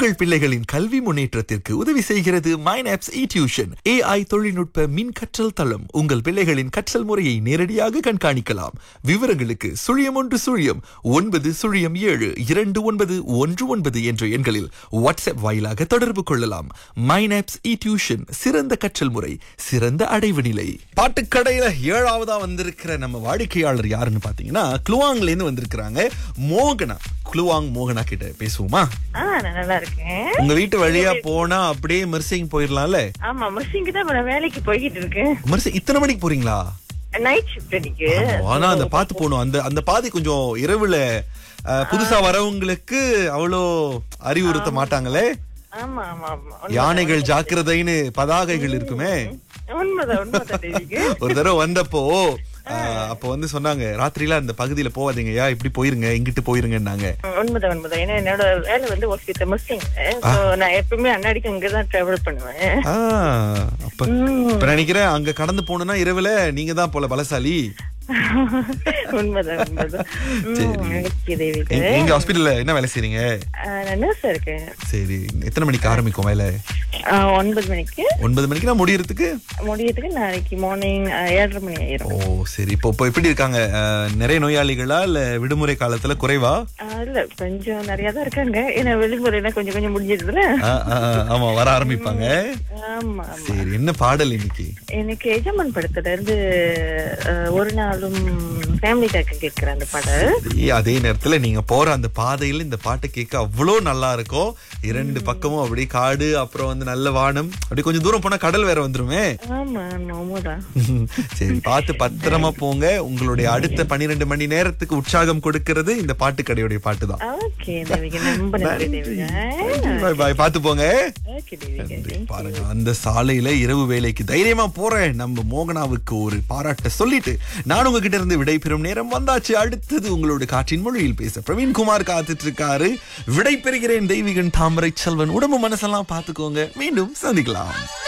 உங்கள் பிள்ளைகளின் கல்வி முன்னேற்றத்திற்கு உதவி செய்கிறது மைனாப்ஸ் இ டியூஷன் ஏஐ தொழில்நுட்ப மின் கற்றல் தளம் உங்கள் பிள்ளைகளின் கற்றல் முறையை நேரடியாக கண்காணிக்கலாம் விவரங்களுக்கு சுழியம் ஒன்று சுழியம் ஒன்பது சுழியம் ஏழு இரண்டு ஒன்பது ஒன்று ஒன்பது என்ற எண்களில் வாட்ஸ்அப் வாயிலாக தொடர்பு கொள்ளலாம் மைனாப்ஸ் இ டியூஷன் சிறந்த கற்றல் முறை சிறந்த அடைவு நிலை பாட்டுக்கடையில ஏழாவதா வந்திருக்கிற நம்ம வாடிக்கையாளர் யாருன்னு பாத்தீங்கன்னா குளுவாங்ல இருந்து வந்திருக்கிறாங்க மோகனா குளுவாங் மோகனா கிட்ட பேசுவோமா ஆ நான் நல்லா இருக்கேன் உங்க வீட்டு வழியா போனா அப்படியே மெர்சிங் போயிடலாம்ல ஆமா மிர்சிங்க தான் இப்ப நான் வேலைக்கு போய்கிட்டு இருக்கேன் மெர்சிங் இத்தனை மணிக்கு போறீங்களா நைட் ஷிஃப்ட் அன்னைக்கு ஆனா அந்த பாத்து போகணும் அந்த அந்த பாதை கொஞ்சம் இரவுல அஹ், புதுசா வரவங்களுக்கு அவ்வளோ அறிவுறுத்த மாட்டாங்களே ஆமா ஆமா ஆமா யானைகள் ஜாக்கிரதைன்னு பதாகைகள் இருக்குமே உண்மைதான் உண்மைதான் தேவிக்கு ஒரு தடவை வந்தப்போ அஹ், அப்போ வந்து சொன்னாங்க ராத்திரில அந்த பகுதியில போவாதீங்கய்யா இப்படி போயிருங்க இங்கிட்டு போயிருங்கன்னாங்க உண்மைதான் உண்மைதான் ஏன்னா என்னோட வேலை வந்து ஒர்க் வித் மிர்சிங் நான் எப்பவுமே அண்ணாடிக்கு அங்கதான் டிராவல் பண்ணுவேன் ஆ, அப்ப இப்ப நினைக்கிறேன் அங்க கடந்து போகணும்னா இரவுல நீங்க தான் போல பலசாலி உண்மைதான் உண்மைதான் ம், okay, தேவிக்கு எங்க- எங்க ஹாஸ்பிடல்ல என்ன வேலை செய்றீங்க ஆ, நான் நர்ஸ் இருக்கேன் சரி எத்தனை மணிக்கு ஆரம்பிக்கும் வேலை ஆ, ஒன்பது மணிக்கு ஒன்பது மணிக்கு நான் முடியறதுக்கு முடியறதுக்கு நாளைக்கு மார்னிங் ஏழரை மணி ஆயிரும் ஓ சரி இப்போ இப்போ எப்படி இருக்காங்க அஹ், நிறைய நோயாளிகளா இல்ல விடுமுறை காலத்துல குறைவா ஆ, இல்ல கொஞ்சம் நிறைய தான் இருக்காங்க ஏன்னா வெளிமுறையில கொஞ்சம் கொஞ்சம் முடிஞ்சிருதுல ஆ, ஆ, ஆ, ஆமா வர ஆரம்பிப்பாங்க ஆமா ஆமா சரி என்ன பாடல் இன்னைக்கு எனக்கு எஜமான் படத்துல இருந்து அஹ், ஒரு நாளும் ஃபேமிலிக்காக கேட்கிற அந்த பாடல் சரி, அதே நேரத்துல நீங்க போற அந்த பாதையில இந்த பாட்டை கேட்க அவ்வளோ நல்லா இருக்கும் இரண்டு பக்கமும் அப்படியே காடு அப்புறம் வந்து நல்ல வானம் அப்படியே கொஞ்சம் தூரம் போனா கடல் வேற வந்துருமே ஆமா ஆமா உண்மைதான் சரி பார்த்து பத்திரமா போங்க உங்களுடைய அடுத்த பன்னிரெண்டு மணி நேரத்துக்கு உற்சாகம் கொடுக்கிறது இந்த பாட்டு கடையுடைய பாட்டு தான் ஓகே தேவிகா ரொம்ப நன்றி தேவிகா பாய் பாய் பார்த்து போங்க ஓகே தேவிகா பாருங்க அந்த சாலையில இரவு வேலைக்கு தைரியமா போறேன் நம்ம மோகனாவுக்கு ஒரு பாராட்ட சொல்லிட்டு நான் உங்ககிட்ட இருந்து விடைபெறும் நேரம் வந்தாச்சு அடுத்தது உங்களோட காற்றின் மொழியில் பேச பிரவீன் குமார் காத்துட்டு இருக்காரு விடை பெறுகிறேன் தெய்வீகன் தாமரை செல்வன் உடம்பு மனசெல்லாம் பாத்துக்கோங்க மீண்டும் சந்திக்கலாம்